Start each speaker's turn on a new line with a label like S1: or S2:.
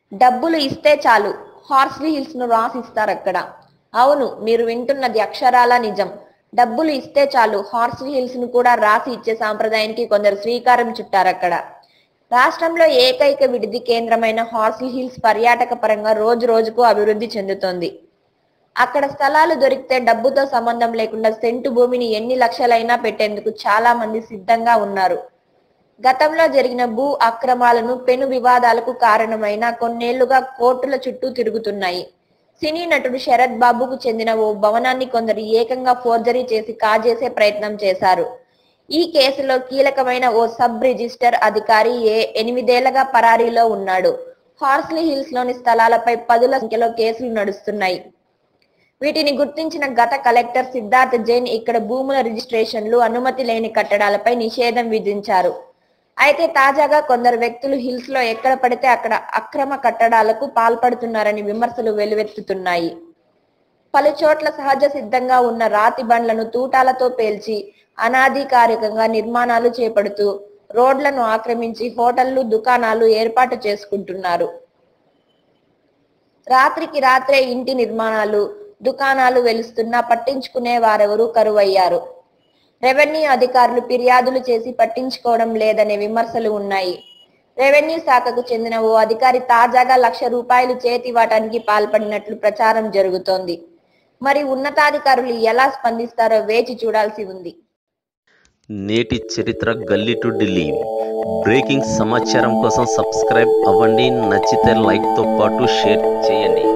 S1: డబ్బులు ఇస్తే చాలు హార్స్లీ హిల్స్ ను రాసిస్తారు అక్కడ అవును మీరు వింటున్నది అక్షరాల నిజం డబ్బులు ఇస్తే చాలు హార్స్లీ హిల్స్ ను కూడా రాసి ఇచ్చే సాంప్రదాయానికి కొందరు శ్రీకారం చుట్టారు అక్కడ రాష్ట్రంలో ఏకైక విడిది కేంద్రమైన హార్స్లీ హిల్స్ పర్యాటక పరంగా రోజు రోజుకు అభివృద్ధి చెందుతోంది అక్కడ స్థలాలు దొరికితే డబ్బుతో సంబంధం లేకుండా సెంటు భూమిని ఎన్ని లక్షలైనా పెట్టేందుకు చాలా మంది సిద్ధంగా ఉన్నారు గతంలో జరిగిన భూ అక్రమాలను పెను వివాదాలకు కారణమైన కొన్నేళ్లుగా కోర్టుల చుట్టూ తిరుగుతున్నాయి సినీ నటుడు శరత్ బాబుకు చెందిన ఓ భవనాన్ని కొందరు ఏకంగా ఫోర్జరీ చేసి కాజేసే ప్రయత్నం చేశారు ఈ కేసులో కీలకమైన ఓ సబ్ రిజిస్టర్ అధికారి ఏ ఎనిమిదేళ్లగా పరారీలో ఉన్నాడు హార్స్లీ హిల్స్ లోని స్థలాలపై పదుల సంఖ్యలో కేసులు నడుస్తున్నాయి వీటిని గుర్తించిన గత కలెక్టర్ సిద్ధార్థ్ జైన్ ఇక్కడ భూముల రిజిస్ట్రేషన్లు అనుమతి లేని కట్టడాలపై నిషేధం విధించారు అయితే తాజాగా కొందరు వ్యక్తులు హిల్స్ లో ఎక్కడ పడితే అక్కడ అక్రమ కట్టడాలకు పాల్పడుతున్నారని విమర్శలు వెలువెత్తుతున్నాయి పలు చోట్ల సహజ సిద్ధంగా ఉన్న రాతి బండ్లను తూటాలతో పేల్చి అనాధికారికంగా నిర్మాణాలు చేపడుతూ రోడ్లను ఆక్రమించి హోటళ్లు దుకాణాలు ఏర్పాటు చేసుకుంటున్నారు రాత్రికి రాత్రే ఇంటి నిర్మాణాలు దుకాణాలు వెలుస్తున్నా పట్టించుకునే వారెవరూ కరువయ్యారు రెవెన్యూ అధికారులు ఫిర్యాదులు చేసి పట్టించుకోవడం లేదనే విమర్శలు ఉన్నాయి రెవెన్యూ శాఖకు చెందిన ఓ అధికారి తాజాగా లక్ష రూపాయలు చేతివాటానికి పాల్పడినట్లు ప్రచారం జరుగుతోంది మరి ఉన్నతాధికారులు ఎలా స్పందిస్తారో వేచి చూడాల్సి ఉంది
S2: నేటి చరిత్ర గల్లీ టు ఢిల్లీ బ్రేకింగ్ సమాచారం కోసం సబ్స్క్రైబ్ అవ్వండి నచ్చితే లైక్తో పాటు షేర్ చేయండి